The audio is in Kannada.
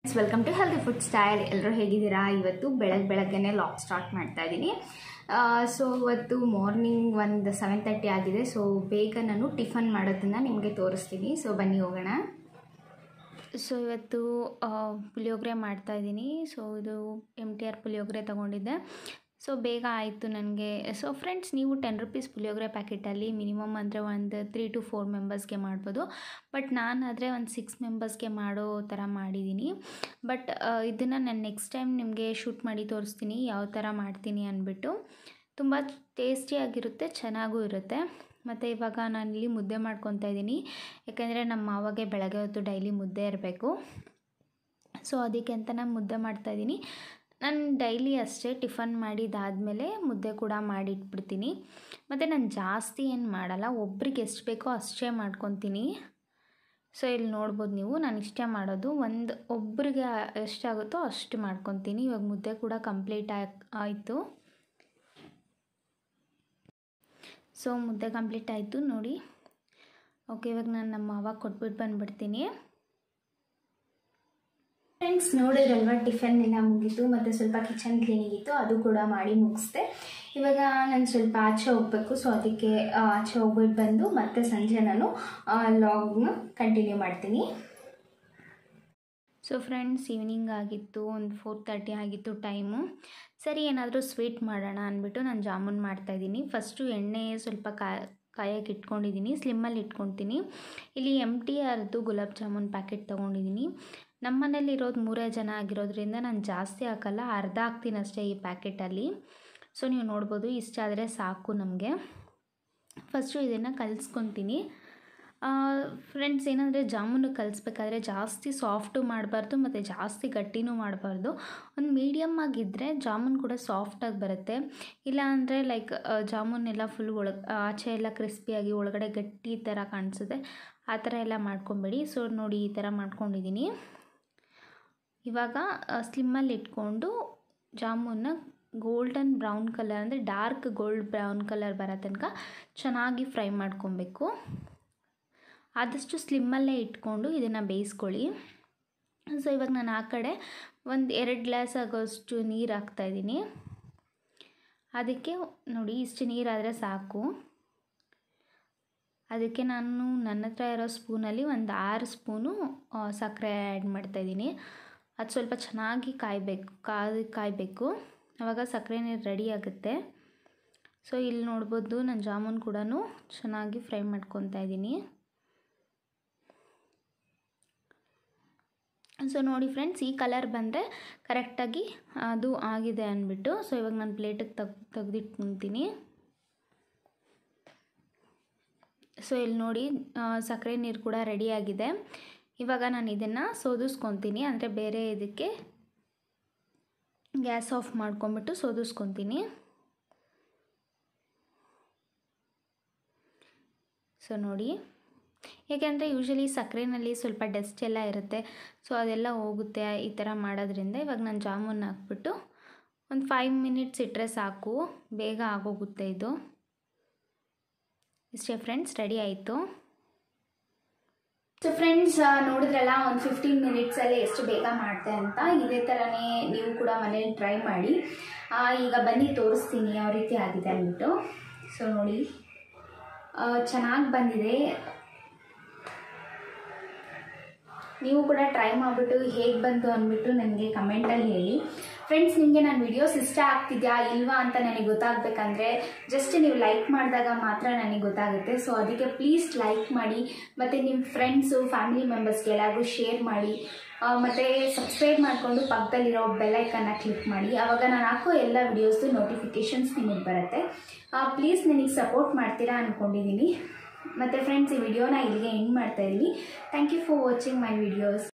welcome to healthy food style ಎಲ್ಲರೂ ಹೇಗಿದ್ದೀರಾ ಇವತ್ತು ಬೆಳಗ್ಗೆ ಬೆಳಗ್ಗೆನೇ ಲಾಕ್ ಸ್ಟಾರ್ಟ್ ಮಾಡ್ತಾ ಇದ್ದೀನಿ ಸೊ ಇವತ್ತು ಮಾರ್ನಿಂಗ್ ಒಂದು ಸೆವೆನ್ ತರ್ಟಿ ಆಗಿದೆ ಸೊ ಬೇಗ ನಾನು ಟಿಫನ್ ಮಾಡೋದನ್ನು ನಿಮಗೆ ತೋರಿಸ್ತೀನಿ ಸೊ ಬನ್ನಿ ಹೋಗೋಣ ಸೊ ಇವತ್ತು ಆ, ಪುಳಿಯೋಗರೆ ಮಾಡ್ತಾಯಿದ್ದೀನಿ ಸೊ ಇದು ಎಮ್ ಟಿ ಆರ್ ಪುಳಿಯೋಗರೆ ತೊಗೊಂಡಿದ್ದೆ ಸೊ ಬೇಗ ಆಯಿತು ನನಗೆ ಸೊ ಫ್ರೆಂಡ್ಸ್ ನೀವು ಟೆನ್ ರುಪೀಸ್ ಪುಳಿಯೋಗರೆ ಪ್ಯಾಕೆಟಲ್ಲಿ ಮಿನಿಮಮ್ ಅಂದರೆ ಒಂದು ತ್ರೀ ಟು ಫೋರ್ ಮೆಂಬರ್ಸ್ಗೆ ಮಾಡ್ಬೋದು ಬಟ್ ನಾನಾದರೆ ಒಂದು ಸಿಕ್ಸ್ ಮೆಂಬರ್ಸ್ಗೆ ಮಾಡೋ ಥರ ಮಾಡಿದ್ದೀನಿ ಬಟ್ ಇದನ್ನು ನಾನು ನೆಕ್ಸ್ಟ್ ಟೈಮ್ ನಿಮಗೆ ಶೂಟ್ ಮಾಡಿ ತೋರಿಸ್ತೀನಿ ಯಾವ ಥರ ಮಾಡ್ತೀನಿ ಅಂದ್ಬಿಟ್ಟು ತುಂಬ ಟೇಸ್ಟಿಯಾಗಿರುತ್ತೆ ಚೆನ್ನಾಗೂ ಇರುತ್ತೆ ಮತ್ತು ಇವಾಗ ನಾನು ಇಲ್ಲಿ ಮುದ್ದೆ ಮಾಡ್ಕೊತಾ ಇದ್ದೀನಿ ಯಾಕೆಂದರೆ ನಮ್ಮ ಮಾವಾಗೆ ಬೆಳಗ್ಗೆ ಹೊತ್ತು ಡೈಲಿ ಮುದ್ದೆ ಇರಬೇಕು ಸೊ ಅದಕ್ಕೆ ಅಂತ ನಾನು ಮುದ್ದೆ ಮಾಡ್ತಾಯಿದ್ದೀನಿ ನಾನು ಡೈಲಿ ಅಷ್ಟೇ ಟಿಫನ್ ಮಾಡಿದಾದಮೇಲೆ ಮುದ್ದೆ ಕೂಡ ಮಾಡಿಟ್ಬಿಡ್ತೀನಿ ಮತ್ತು ನಾನು ಜಾಸ್ತಿ ಏನು ಮಾಡಲ್ಲ ಒಬ್ರಿಗೆ ಎಷ್ಟು ಬೇಕೋ ಅಷ್ಟೇ ಮಾಡ್ಕೊತೀನಿ ಸೊ ಇಲ್ಲಿ ನೋಡ್ಬೋದು ನೀವು ನಾನು ಇಷ್ಟೇ ಮಾಡೋದು ಒಂದು ಒಬ್ರಿಗೆ ಎಷ್ಟಾಗುತ್ತೋ ಅಷ್ಟು ಮಾಡ್ಕೊತೀನಿ ಇವಾಗ ಮುದ್ದೆ ಕೂಡ ಕಂಪ್ಲೀಟ್ ಆಯಿತು ಸೊ ಮುದ್ದೆ ಕಂಪ್ಲೀಟ್ ಆಯಿತು ನೋಡಿ ಓಕೆ ಇವಾಗ ನಾನು ನಮ್ಮ ಮಾವಾಗ ಕೊಟ್ಬಿಟ್ಟು ಬಂದುಬಿಡ್ತೀನಿ ಫ್ರೆಂಡ್ಸ್ ನೋಡಿದ್ರಲ್ವ ಟಿಫನ್ ಎಲ್ಲ ಮುಗೀತು ಮತ್ತು ಸ್ವಲ್ಪ ಕಿಚನ್ ಕ್ಲೀನಿಂಗ್ ಇತ್ತು ಅದು ಕೂಡ ಮಾಡಿ ಮುಗಿಸ್ದೆ ಇವಾಗ ನಾನು ಸ್ವಲ್ಪ ಆಚೆ ಹೋಗಬೇಕು ಸೊ ಅದಕ್ಕೆ ಆ, ಆಚೆ ಹೋಗ್ಬಿಟ್ಟು ಬಂದು ಮತ್ತೆ ಸಂಜೆ ನಾನು ಲಾಗ್ನ ಕಂಟಿನ್ಯೂ ಮಾಡ್ತೀನಿ ಸೊ ಫ್ರೆಂಡ್ಸ್ ಈವ್ನಿಂಗ್ ಆಗಿತ್ತು ಒಂದು ಫೋರ್ ತರ್ಟಿ ಆಗಿತ್ತು ಟೈಮು ಸರಿ ಏನಾದರೂ ಸ್ವೀಟ್ ಮಾಡೋಣ ಅಂದ್ಬಿಟ್ಟು ನಾನು ಜಾಮೂನ್ ಮಾಡ್ತಾಯಿದ್ದೀನಿ ಫಸ್ಟು ಎಣ್ಣೆ ಸ್ವಲ್ಪ ಕಾ ಕಾಯಕ್ಕೆ ಇಟ್ಕೊಂಡಿದ್ದೀನಿ ಸ್ಲಿಮ್ಮಲ್ಲಿ ಇಟ್ಕೊತೀನಿ ಇಲ್ಲಿ ಎಮ್ ಟಿ ಆರ್ದು ಗುಲಾಬ್ ಜಾಮೂನ್ ಪ್ಯಾಕೆಟ್ ತೊಗೊಂಡಿದ್ದೀನಿ ನಮ್ಮ ಮನೇಲಿ ಇರೋದು ಮೂರೇ ಜನ ಆಗಿರೋದ್ರಿಂದ ನಾನು ಜಾಸ್ತಿ ಹಾಕಲ್ಲ ಅರ್ಧ ಹಾಕ್ತೀನಿ ಅಷ್ಟೇ ಈ ಪ್ಯಾಕೆಟಲ್ಲಿ ಸೊ ನೀವು ನೋಡ್ಬೋದು ಇಷ್ಟಾದರೆ ಸಾಕು ನಮಗೆ ಫಸ್ಟು ಇದನ್ನು ಕಲಿಸ್ಕೊತೀನಿ ಫ್ರೆಂಡ್ಸ್ ಏನಂದರೆ ಜಾಮೂನು ಕಲಿಸ್ಬೇಕಾದ್ರೆ ಜಾಸ್ತಿ ಸಾಫ್ಟು ಮಾಡಬಾರ್ದು ಮತ್ತು ಜಾಸ್ತಿ ಗಟ್ಟಿನೂ ಮಾಡಬಾರ್ದು ಒಂದು ಮೀಡಿಯಮ್ ಆಗಿದ್ದರೆ ಜಾಮೂನ್ ಕೂಡ ಸಾಫ್ಟಾಗಿ ಬರುತ್ತೆ ಇಲ್ಲ ಅಂದರೆ ಲೈಕ್ ಜಾಮೂನ್ ಎಲ್ಲ ಫುಲ್ ಒಳಗೆ ಆಚೆ ಎಲ್ಲ ಕ್ರಿಸ್ಪಿಯಾಗಿ ಒಳಗಡೆ ಗಟ್ಟಿ ಥರ ಕಾಣಿಸುತ್ತೆ ಆ ಥರ ಎಲ್ಲ ಮಾಡ್ಕೊಬೇಡಿ ಸೊ ನೋಡಿ ಈ ಥರ ಮಾಡ್ಕೊಂಡಿದ್ದೀನಿ ಇವಾಗ ಸ್ಲಿಮ್ಮಲ್ಲಿ ಇಟ್ಕೊಂಡು ಜಾಮೂನ್ನ ಗೋಲ್ಡನ್ ಬ್ರೌನ್ ಕಲರ್ ಅಂದರೆ ಡಾರ್ಕ್ ಗೋಲ್ಡ್ ಬ್ರೌನ್ ಕಲರ್ ಬರೋ ತನಕ ಚೆನ್ನಾಗಿ ಫ್ರೈ ಮಾಡ್ಕೊಬೇಕು ಆದಷ್ಟು ಸ್ಲಿಮ್ಮಲ್ಲೇ ಇಟ್ಕೊಂಡು ಇದನ್ನು ಬೇಯಿಸ್ಕೊಳ್ಳಿ ಸೊ ಇವಾಗ ನಾನು ಆ ಕಡೆ ಒಂದು ಎರಡು ಗ್ಲಾಸ್ ಆಗೋಷ್ಟು ನೀರು ಹಾಕ್ತಾಯಿದ್ದೀನಿ ಅದಕ್ಕೆ ನೋಡಿ ಇಷ್ಟು ನೀರಾದರೆ ಸಾಕು ಅದಕ್ಕೆ ನಾನು ನನ್ನ ಹತ್ರ ಇರೋ ಸ್ಪೂನಲ್ಲಿ ಒಂದು ಆರು ಸ್ಪೂನು ಆ, ಸಕ್ಕರೆ ಆ್ಯಡ್ ಮಾಡ್ತಾಯಿದ್ದೀನಿ ಅದು ಸ್ವಲ್ಪ ಚೆನ್ನಾಗಿ ಕಾಯಬೇಕು ಕಾದು ಕಾಯಬೇಕು ಆವಾಗ ಸಕ್ಕರೆ ನೀರು ರೆಡಿ ಆಗುತ್ತೆ ಸೊ ಇಲ್ಲಿ ನೋಡ್ಬೋದು ನಾನು ಜಾಮೂನ್ ಕೂಡ ಚೆನ್ನಾಗಿ ಫ್ರೈ ಮಾಡ್ಕೊತಾ ಇದ್ದೀನಿ ಸೊ ನೋಡಿ ಫ್ರೆಂಡ್ಸ್ ಈ ಕಲರ್ ಬಂದರೆ ಕರೆಕ್ಟಾಗಿ ಅದು ಆಗಿದೆ ಅಂದ್ಬಿಟ್ಟು ಸೊ ಇವಾಗ ನಾನು ಪ್ಲೇಟಿಗೆ ತೆಗ್ ತೆಗೆದಿಟ್ಕೊತೀನಿ ಸೊ ಇಲ್ಲಿ ನೋಡಿ ಆ, ಸಕ್ಕರೆ ನೀರು ಕೂಡ ರೆಡಿಯಾಗಿದೆ ಇವಾಗ ನಾನು ಇದನ್ನು ಸೋದಿಸ್ಕೊತೀನಿ ಅಂದರೆ ಬೇರೆ ಇದಕ್ಕೆ ಗ್ಯಾಸ್ ಆಫ್ ಮಾಡ್ಕೊಂಬಿಟ್ಟು ಸೋದಿಸ್ಕೊತೀನಿ ಸೊ ನೋಡಿ ಏಕೆಂದರೆ ಯೂಶಲಿ ಸಕ್ಕರೆನಲ್ಲಿ ಸ್ವಲ್ಪ ಡಸ್ಟ್ ಎಲ್ಲ ಇರುತ್ತೆ ಸೊ ಅದೆಲ್ಲ ಹೋಗುತ್ತೆ ಈ ಥರ ಮಾಡೋದ್ರಿಂದ ಇವಾಗ ನಾನು ಜಾಮೂನ್ ಹಾಕ್ಬಿಟ್ಟು ಒಂದು ಫೈವ್ ಮಿನಿಟ್ಸ್ ಇಟ್ಟರೆ ಸಾಕು ಬೇಗ ಆಗೋಗುತ್ತೆ ಇದು ಇಷ್ಟೇ ಫ್ರೆಂಡ್ಸ್ ರೆಡಿ ಆಯಿತು ಸೊ ಫ್ರೆಂಡ್ಸ್ ನೋಡಿದ್ರಲ್ಲ ಒಂದು ಫಿಫ್ಟೀನ್ ಮಿನಿಟ್ಸಲ್ಲಿ ಎಷ್ಟು ಬೇಗ ಮಾಡಿದೆ ಅಂತ ಇದೇ ಥರನೇ ನೀವು ಕೂಡ ಮನೇಲಿ ಟ್ರೈ ಮಾಡಿ ಆ, ಈಗ ಬನ್ನಿ ತೋರಿಸ್ತೀನಿ ಯಾವ ರೀತಿ ಆಗಿದೆ ಅಂದ್ಬಿಟ್ಟು ಸೊ ನೋಡಿ ಚೆನ್ನಾಗಿ ಬಂದಿದೆ ನೀವು ಕೂಡ ಟ್ರೈ ಮಾಡಿಬಿಟ್ಟು ಹೇಗೆ ಬಂತು ಅಂದ್ಬಿಟ್ಟು ನನಗೆ ಕಮೆಂಟಲ್ಲಿ ಹೇಳಿ ಫ್ರೆಂಡ್ಸ್ ನಿಮಗೆ ನಾನು ವಿಡಿಯೋಸ್ ಇಷ್ಟ ಆಗ್ತಿದ್ಯಾ ಇಲ್ವಾ ಅಂತ ನನಗೆ ಗೊತ್ತಾಗಬೇಕಂದ್ರೆ ಜಸ್ಟ್ ನೀವು ಲೈಕ್ ಮಾಡಿದಾಗ ಮಾತ್ರ ನನಗೆ ಗೊತ್ತಾಗುತ್ತೆ ಸೊ ಅದಕ್ಕೆ ಪ್ಲೀಸ್ ಲೈಕ್ ಮಾಡಿ ಮತ್ತು ನಿಮ್ಮ ಫ್ರೆಂಡ್ಸು ಫ್ಯಾಮಿಲಿ ಮೆಂಬರ್ಸ್ಗೆ ಎಲ್ಲರಿಗೂ ಶೇರ್ ಮಾಡಿ ಆ, ಮತ್ತು ಸಬ್ಸ್ಕ್ರೈಬ್ ಮಾಡಿಕೊಂಡು ಪಕ್ಕದಲ್ಲಿರೋ ಬೆಲ್ಲೈಕನ್ನ ಕ್ಲಿಕ್ ಮಾಡಿ ಆವಾಗ ನಾನು ಹಾಕೋ ಎಲ್ಲ ವಿಡಿಯೋಸ್ದು ನೋಟಿಫಿಕೇಷನ್ಸ್ ನಿಮಗೆ ಬರುತ್ತೆ ಪ್ಲೀಸ್ ನನಗೆ ಸಪೋರ್ಟ್ ಮಾಡ್ತೀರಾ ಅಂದ್ಕೊಂಡಿದ್ದೀನಿ ಮತ್ತು ಫ್ರೆಂಡ್ಸ್ ಈ ವಿಡಿಯೋನ ಇಲ್ಲಿಗೆ ಎಂಡ್ ಮಾಡ್ತಾ ಇದ್ದೀನಿ thank you for watching my videos